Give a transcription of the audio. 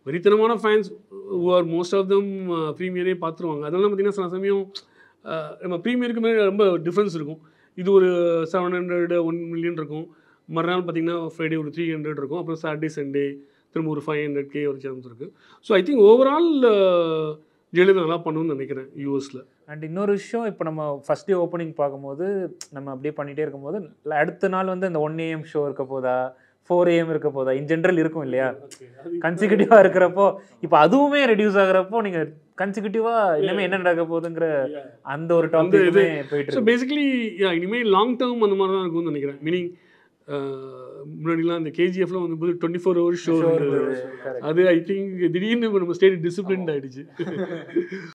வெறித்தனமான fans are most of them ப்ரீமியரே பார்த்துருவாங்க அதனால பார்த்தீங்கன்னா சில சமயம் அஹ், நம்ம ப்ரீமியருக்கு மேலே ரொம்ப டிஃப்ரென்ஸ் இருக்கும் இது ஒரு செவன் ஹண்ட்ரட் ஒன் மில்லியன் இருக்கும் மறுநாள் பார்த்தீங்கன்னா ஃப்ரைடே ஒரு த்ரீ ஹண்ட்ரட் இருக்கும் அப்புறம் சாட்டர்டே சண்டே திரும்ப ஒரு ஃபைவ் ஹண்ட்ரட் கே ஒரு சான்ஸ் இருக்குது so I think overall Jayalalithaa நல்லா பண்ணணும்னு நினைக்கிறேன் யூஎஸில் அண்ட் இன்னொரு விஷயம் இப்போ நம்ம ஃபர்ஸ்ட் டே ஓப்பனிங் பார்க்கும்போது நம்ம அப்படியே பண்ணிகிட்டே இருக்கும்போது ல- அடுத்த நாள் வந்து அந்த ஒன் ஏஎம் ஷோ இருக்க போதா ஃபோர் ஏஎம் இருக்க போதா இன் ஜென்ரல் இருக்கும் இல்லையா கன்சிக்யூட்டிவாக இருக்கிறப்போ இப்போ அதுவுமே ரெடியூஸ் ஆகுறப்போ நீங்கள் கன்சிக்யூட்டிவாக இனிமேல் என்ன நடக்க போகுதுங்கிற அந்த ஒரு அந்த இது- டாபிக்குமே போயிட்டு ஸோ இருக்கு பேசிக்கலி இனிமேல் லாங் டேர்ம் அந்த மாதிரி தான் இருக்கும்னு நினைக்கிறேன் மீனிங் முன்னாடிலாம் இந்த கேஜிஎஃப்ல வந்து போது twenty four hours show Show இருந்தது இருந்தது. Correct. அது ஐ திங்க் திடீர்னு இப்ப நம்ம ஸ்டேட் டிசிப்ளின் ஆயிடுச்சு